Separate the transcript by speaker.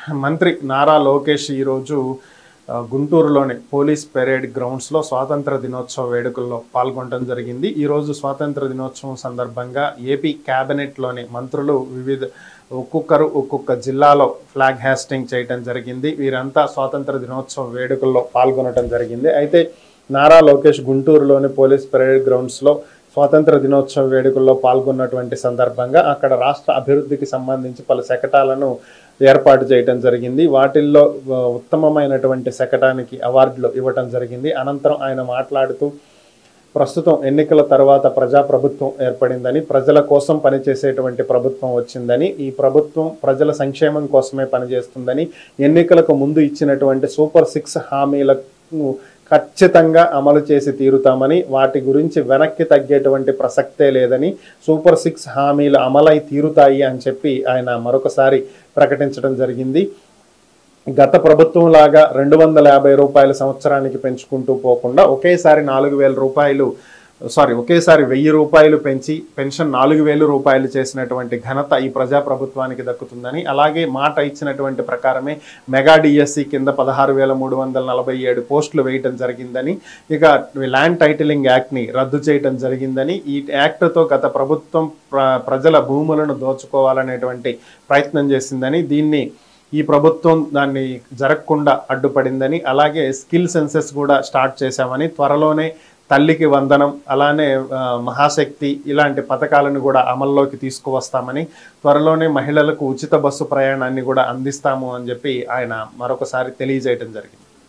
Speaker 1: మంత్రి నారా లోకేష్ ఈరోజు ఆ, గుంటూరులోని పోలీస్ పెరేడ్ గ్రౌండ్స్లో స్వాతంత్ర దినోత్సవ వేడుకల్లో పాల్గొనడం జరిగింది ఈరోజు స్వాతంత్ర దినోత్సవం సందర్భంగా ఏపీ క్యాబినెట్లోని మంత్రులు వివిధ ఒక్కొక్కరు ఒక్కొక్క జిల్లాలో ఫ్లాగ్ హ్యాస్టింగ్ చేయడం జరిగింది వీరంతా స్వాతంత్ర దినోత్సవ వేడుకల్లో పాల్గొనడం జరిగింది అయితే నారా లోకేష్ గుంటూరులోని పోలీస్ పెరేడ్ గ్రౌండ్స్లో స్వాతంత్ర దినోత్సవ వేడుకల్లో పాల్గొన్నటువంటి సందర్భంగా అక్కడ రాష్ట్ర అభివృద్ధికి సంబంధించి పలు శకటాలను ఏర్పాటు చేయడం జరిగింది వాటిల్లో ఆ, ఉత్తమమైనటువంటి శకటానికి అవార్డులు ఇవ్వటం జరిగింది అనంతరం ఆయన మాట్లాడుతూ ప్రస్తుతం ఎన్నికల తర్వాత ప్రజాప్రభుత్వం ఏర్పడిందని ప్రజల కోసం పనిచేసేటువంటి ప్రభుత్వం వచ్చిందని ఈ ప్రభుత్వం ప్రజల సంక్షేమం కోసమే పనిచేస్తుందని ఎన్నికలకు ముందు ఇచ్చినటువంటి సూపర్ సిక్స్ హామీలకు ఖచ్చితంగా అమలు చేసి తీరుతామని వాటి గురించి వెనక్కి తగ్గేటువంటి ప్రసక్తే లేదని సూపర్ సిక్స్ హామీలు అమలై తీరుతాయి అని చెప్పి ఆయన మరొకసారి ప్రకటించడం జరిగింది గత ప్రభుత్వం లాగా రెండు వందల యాభై రూపాయల సంవత్సరానికి పెంచుకుంటూ పోకుండా ఒకేసారి నాలుగు వేల రూపాయలు సారీ ఒకేసారి వెయ్యి రూపాయలు పెంచి పెన్షన్ నాలుగు వేలు రూపాయలు చేసినటువంటి ఘనత ఈ ప్రజాప్రభుత్వానికి దక్కుతుందని అలాగే మాట ఇచ్చినటువంటి ప్రకారమే మెగా డిఎస్సి కింద పదహారు వేల మూడు వందల నలభై ఏడు పోస్టులు వేయటం జరిగిందని ఇక ల్యాండ్ టైటిలింగ్ యాక్ట్ని రద్దు చేయటం జరిగిందని ఈ యాక్ట్తో గత ప్రభుత్వం ప్ర ప్రజల భూములను దోచుకోవాలనేటువంటి ప్రయత్నం చేసిందని దీన్ని ఈ ప్రభుత్వం దాన్ని జరగకుండా అడ్డుపడిందని అలాగే స్కిల్ సెన్సెస్ కూడా స్టార్ట్ చేశామని త్వరలోనే తల్లికి వందనం అలానే ఆ, మహాశక్తి ఇలాంటి పథకాలను కూడా అమల్లోకి తీసుకువస్తామని త్వరలోనే మహిళలకు ఉచిత బస్సు ప్రయాణాన్ని కూడా అందిస్తాము అని చెప్పి ఆయన మరొకసారి తెలియజేయడం జరిగింది